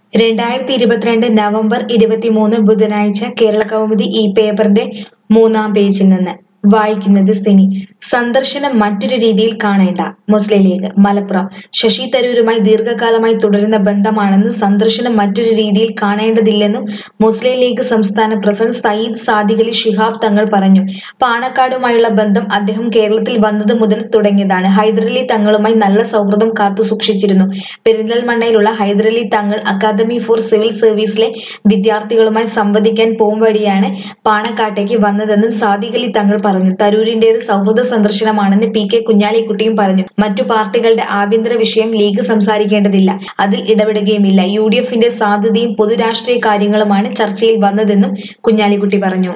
രണ്ടായിരത്തി ഇരുപത്തിരണ്ട് നവംബർ ഇരുപത്തിമൂന്ന് ബുധനാഴ്ച കേരള കൗമുദി ഈ പേപ്പറിന്റെ മൂന്നാം പേജിൽ നിന്ന് വായിക്കുന്നത് സിനി സന്ദർശനം മറ്റൊരു രീതിയിൽ കാണേണ്ട മുസ്ലിം ലീഗ് മലപ്പുറം ശശി തരൂരുമായി ദീർഘകാലമായി തുടരുന്ന ബന്ധമാണെന്നും സന്ദർശനം മറ്റൊരു രീതിയിൽ കാണേണ്ടതില്ലെന്നും മുസ്ലിം ലീഗ് സംസ്ഥാന പ്രസിഡന്റ് സയ്യിദ് സാദിഖ് അലി ശിഹാബ് തങ്ങൾ പറഞ്ഞു പാണക്കാടുമായുള്ള ബന്ധം അദ്ദേഹം കേരളത്തിൽ വന്നത് മുതൽ തുടങ്ങിയതാണ് ഹൈദരലി തങ്ങളുമായി നല്ല സൗഹൃദം കാത്തു സൂക്ഷിച്ചിരുന്നു പെരിന്തൽമണ്ണയിലുള്ള ഹൈദരലി തങ്ങൾ അക്കാദമി ഫോർ സിവിൽ സർവീസിലെ വിദ്യാർത്ഥികളുമായി സംവദിക്കാൻ പോം വഴിയാണ് പാണക്കാട്ടേക്ക് വന്നതെന്നും സാദിഖ് അലി തങ്ങൾ പറഞ്ഞു തരൂരിന്റേത് സൗഹൃദ സന്ദർശനമാണെന്ന് പി കെ കുഞ്ഞാലിക്കുട്ടിയും പറഞ്ഞു മറ്റു പാർട്ടികളുടെ ആഭ്യന്തര വിഷയം ലീഗ് സംസാരിക്കേണ്ടതില്ല അതിൽ ഇടപെടുകയുമില്ല യു ഡി എഫിന്റെ സാധ്യതയും പൊതുരാഷ്ട്രീയ കാര്യങ്ങളുമാണ് ചർച്ചയിൽ വന്നതെന്നും കുഞ്ഞാലിക്കുട്ടി പറഞ്ഞു